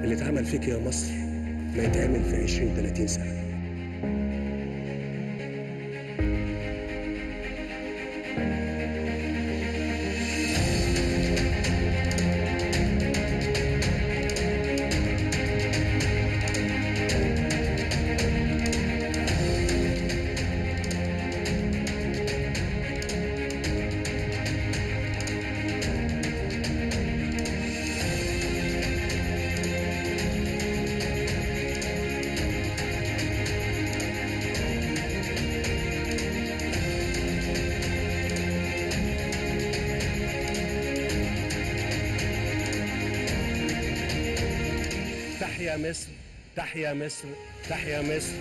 اللي اتعمل فيك يا مصر ما يتعمل في 20 30 سنة تحيا مصر تحيا مصر تحيا مصر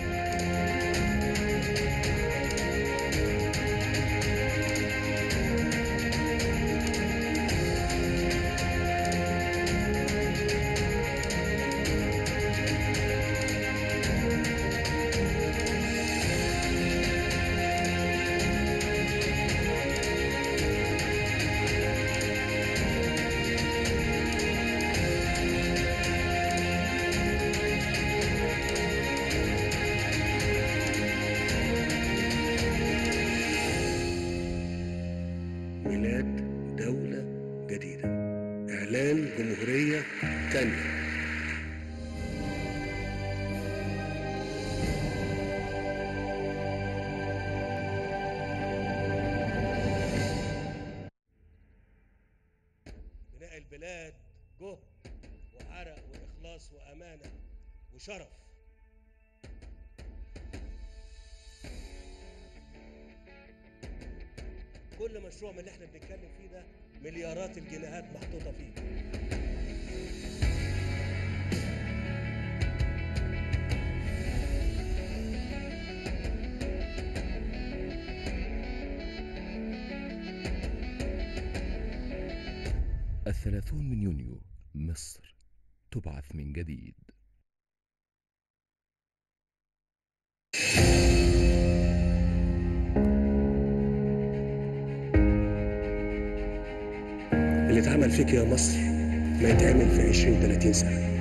ميلاد دولة جديدة إعلان جمهورية تانية بناء البلاد جهد وعرق وإخلاص وأمانة وشرف كل مشروع من اللي احنا بنتكلم فيه ده مليارات الجنيهات محطوطة فيه الثلاثون من يونيو مصر تبعث من جديد اللي اتعمل فيك يا مصر ما يتعمل في 20 30 سنة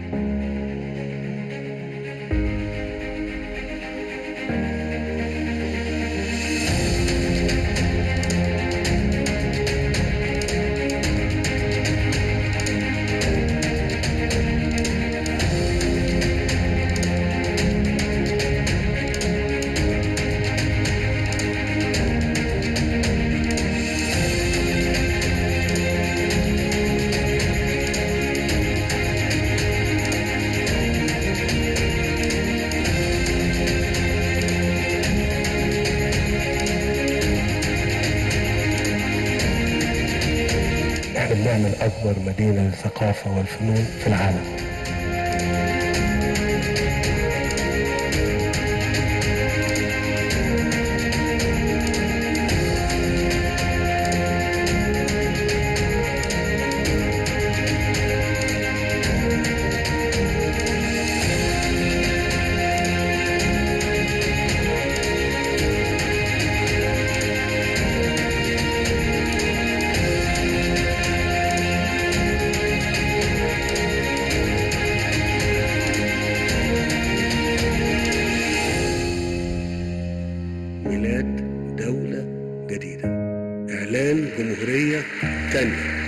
احنا بنعمل أكبر مدينة للثقافة والفنون في العالم ميلاد دولة جديدة إعلان جمهورية تانية